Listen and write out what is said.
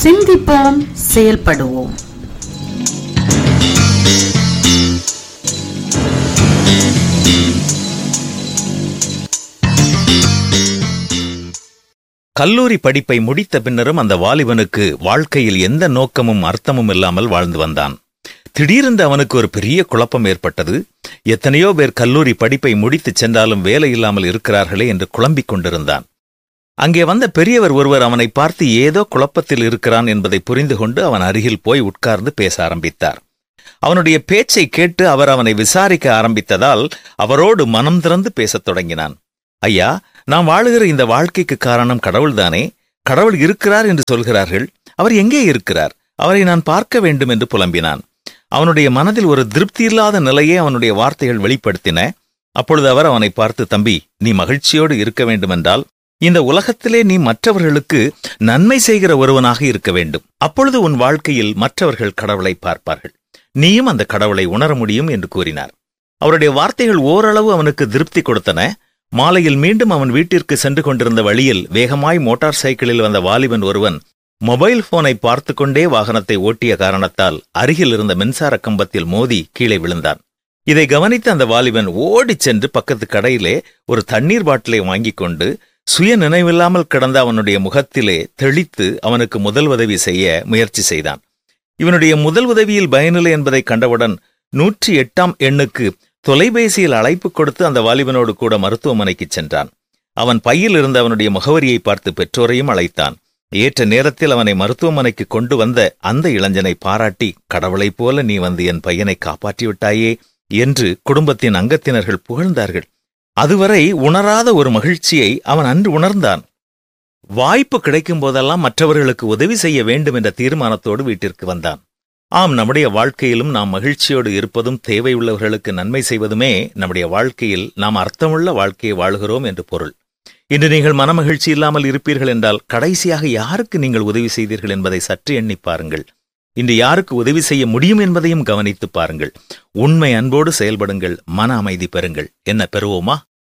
சிந்திப்போம் செயல்படுவோம் கல்லூரி படிப்பை முடித்த பின்னரும் அந்த வாலிபனுக்கு வாழ்க்கையில் எந்த நோக்கமும் அர்த்தமும் இல்லாமல் வாழ்ந்து வந்தான் திடீரென்று அவனுக்கு ஒரு பெரிய குழப்பம் ஏற்பட்டது எத்தனையோ பேர் கல்லூரி படிப்பை முடித்துச் சென்றாலும் வேலை இல்லாமல் இருக்கிறார்களே என்று குழம்பிக் கொண்டிருந்தான் அங்கே வந்த பெரியவர் ஒருவர் அவனை பார்த்து ஏதோ குழப்பத்தில் இருக்கிறான் என்பதை புரிந்து கொண்டு அவன் அருகில் போய் உட்கார்ந்து பேச ஆரம்பித்தார் அவனுடைய பேச்சை கேட்டு அவர் அவனை விசாரிக்க ஆரம்பித்ததால் அவரோடு மனம் திறந்து பேசத் தொடங்கினான் ஐயா நாம் வாழுகிற இந்த வாழ்க்கைக்கு காரணம் கடவுள்தானே கடவுள் இருக்கிறார் என்று சொல்கிறார்கள் அவர் எங்கே இருக்கிறார் அவரை நான் பார்க்க வேண்டும் என்று புலம்பினான் அவனுடைய மனதில் ஒரு திருப்தியில்லாத நிலையே அவனுடைய வார்த்தைகள் வெளிப்படுத்தின அப்பொழுது அவர் அவனை பார்த்து தம்பி நீ மகிழ்ச்சியோடு இருக்க வேண்டுமென்றால் இந்த உலகத்திலே நீ மற்றவர்களுக்கு நன்மை செய்கிற ஒருவனாக இருக்க வேண்டும் அப்பொழுது உன் வாழ்க்கையில் மற்றவர்கள் கடவுளை பார்ப்பார்கள் நீயும் அந்த கடவுளை உணர முடியும் என்று கூறினார் அவருடைய வார்த்தைகள் ஓரளவு அவனுக்கு திருப்தி கொடுத்தன மாலையில் மீண்டும் அவன் வீட்டிற்கு சென்று கொண்டிருந்த வழியில் வேகமாய் மோட்டார் சைக்கிளில் வந்த வாலிபன் ஒருவன் மொபைல் போனை பார்த்து கொண்டே வாகனத்தை ஓட்டிய காரணத்தால் அருகில் இருந்த மின்சார கம்பத்தில் மோதி கீழே விழுந்தான் இதை கவனித்த அந்த வாலிபன் ஓடிச் சென்று பக்கத்து கடையிலே ஒரு தண்ணீர் பாட்டிலை வாங்கிக் கொண்டு சுய நினைவில்லாமல் கிடந்த அவனுடைய முகத்திலே தெளித்து அவனுக்கு முதல் உதவி செய்ய முயற்சி செய்தான் இவனுடைய முதல் உதவியில் பயனில்லை என்பதை கண்டவுடன் நூற்றி எட்டாம் எண்ணுக்கு தொலைபேசியில் அழைப்பு கொடுத்து அந்த வாலிபனோடு கூட மருத்துவமனைக்கு சென்றான் அவன் பையில் இருந்த அவனுடைய முகவரியை பார்த்து பெற்றோரையும் அழைத்தான் ஏற்ற நேரத்தில் அவனை மருத்துவமனைக்கு கொண்டு வந்த அந்த இளைஞனை பாராட்டி கடவுளைப் போல நீ வந்து என் பையனை காப்பாற்றிவிட்டாயே என்று குடும்பத்தின் அங்கத்தினர்கள் புகழ்ந்தார்கள் அதுவரை உணராத ஒரு மகிழ்ச்சியை அவன் அன்று உணர்ந்தான் வாய்ப்பு கிடைக்கும் போதெல்லாம் மற்றவர்களுக்கு உதவி செய்ய வேண்டும் என்ற தீர்மானத்தோடு வீட்டிற்கு வந்தான் ஆம் நம்முடைய வாழ்க்கையிலும் நாம் மகிழ்ச்சியோடு இருப்பதும் தேவையுள்ளவர்களுக்கு நன்மை செய்வதுமே நம்முடைய வாழ்க்கையில் நாம் அர்த்தமுள்ள வாழ்க்கையை வாழுகிறோம் என்று பொருள் இன்று நீங்கள் மனமகிழ்ச்சி இல்லாமல் இருப்பீர்கள் என்றால் கடைசியாக யாருக்கு நீங்கள் உதவி செய்தீர்கள் என்பதை சற்று எண்ணி பாருங்கள் இன்று யாருக்கு உதவி செய்ய முடியும் என்பதையும் கவனித்து பாருங்கள் உண்மை அன்போடு செயல்படுங்கள் மன அமைதி பெறுங்கள் என்ன பெறுவோமா